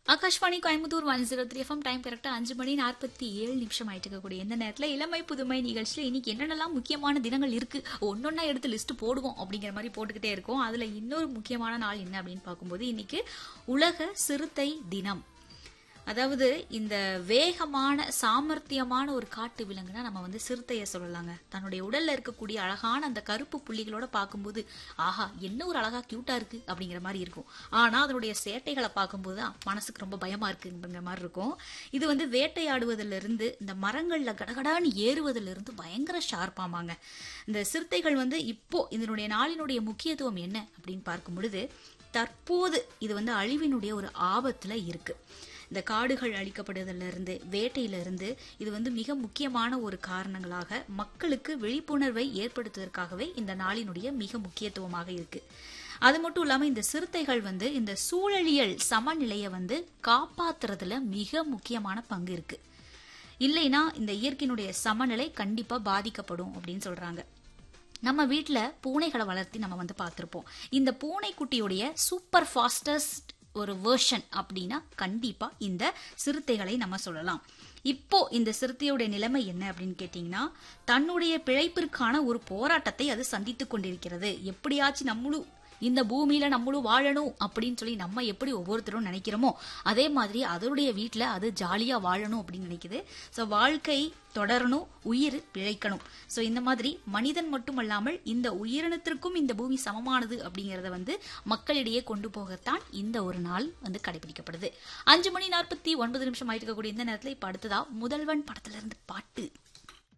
Akashvani Coimbatore one zero three FM time கரெக்டா அஞ்சு மணி நாற்பத்தி ஏழு நிமிஷம் ஆயிட்டு இருக்கக்கூடிய இந்த நேரத்தில் இளமை புதுமை நிகழ்ச்சியில் இன்னைக்கு என்னென்னலாம் முக்கியமான தினங்கள் இருக்கு ஒன்னொன்னா எடுத்து லிஸ்ட் போடுவோம் அப்படிங்கிற மாதிரி போட்டுக்கிட்டே இருக்கோம் அதுல இன்னொரு முக்கியமான நாள் என்ன அப்படின்னு பார்க்கும்போது இன்னைக்கு உலக சிறுத்தை தினம் அதாவது இந்த வேகமான சாமர்த்தியமான ஒரு காட்டு விலங்குனா நம்ம வந்து சிறுத்தையை சொல்லலாங்க தன்னுடைய உடல்ல இருக்கக்கூடிய அழகான அந்த கருப்பு புள்ளிகளோட பார்க்கும்போது ஆஹா என்ன ஒரு அழகா கியூட்டா இருக்கு அப்படிங்கிற மாதிரி இருக்கும் ஆனா அதனுடைய சேட்டைகளை பார்க்கும்போது தான் மனசுக்கு ரொம்ப பயமா இருக்குங்கிற மாதிரி இருக்கும் இது வந்து வேட்டையாடுவதிலிருந்து இருந்து இந்த மரங்கள்ல கடகடான்னு ஏறுவதிலிருந்து இருந்து பயங்கர ஷார்ப்பாமாங்க இந்த சிறுத்தைகள் வந்து இப்போ இதனுடைய நாளினுடைய முக்கியத்துவம் என்ன அப்படின்னு பார்க்கும் பொழுது தற்போது இது வந்து அழிவினுடைய ஒரு ஆபத்துல இருக்கு இந்த காடுகள் அழிக்கப்படுவதிலிருந்து இருந்து வேட்டையில இருந்து இது வந்து மிக முக்கியமான ஒரு காரணங்களாக மக்களுக்கு விழிப்புணர்வை ஏற்படுத்துவதற்காகவே இந்த நாளினுடைய மிக முக்கியத்துவமாக இருக்கு அது மட்டும் இல்லாம இந்த சிறுத்தைகள் வந்து இந்த சூழலியல் சமநிலையை வந்து காப்பாத்துறதுல மிக முக்கியமான பங்கு இருக்கு இல்லைன்னா இந்த இயற்கையினுடைய சமநிலை கண்டிப்பா பாதிக்கப்படும் அப்படின்னு சொல்றாங்க நம்ம வீட்டில் பூனைகளை வளர்த்தி நம்ம வந்து பார்த்துருப்போம் இந்த பூனைக்குட்டியுடைய சூப்பர் ஃபாஸ்டஸ்ட் ஒரு வேர்ஷன் அப்படின்னா கண்டிப்பா இந்த சிறுத்தைகளை நம்ம சொல்லலாம் இப்போ இந்த சிறுத்தையுடைய நிலைமை என்ன அப்படின்னு கேட்டீங்கன்னா தன்னுடைய பிழைப்பிற்கான ஒரு போராட்டத்தை அது சந்தித்து கொண்டிருக்கிறது எப்படியாச்சும் நம்மளும் இந்த பூமியில நம்மளும் வாழணும் அப்படின்னு சொல்லி நம்ம எப்படி ஒவ்வொருத்தரும் நினைக்கிறோமோ அதே மாதிரி அதனுடைய வீட்டில் அது ஜாலியா வாழணும் அப்படின்னு நினைக்குது ஸோ வாழ்க்கை தொடரணும் உயிர் பிழைக்கணும் ஸோ இந்த மாதிரி மனிதன் மட்டுமல்லாமல் இந்த உயிரினத்திற்கும் இந்த பூமி சமமானது அப்படிங்கறத வந்து மக்களிடையே கொண்டு போகத்தான் இந்த ஒரு நாள் வந்து கடைபிடிக்கப்படுது அஞ்சு மணி நாற்பத்தி ஒன்பது நிமிஷம் ஆயிட்டு இருக்கக்கூடிய இந்த நேரத்தில் இப்ப அடுத்ததா முதல்வன் படத்துல இருந்து பாட்டு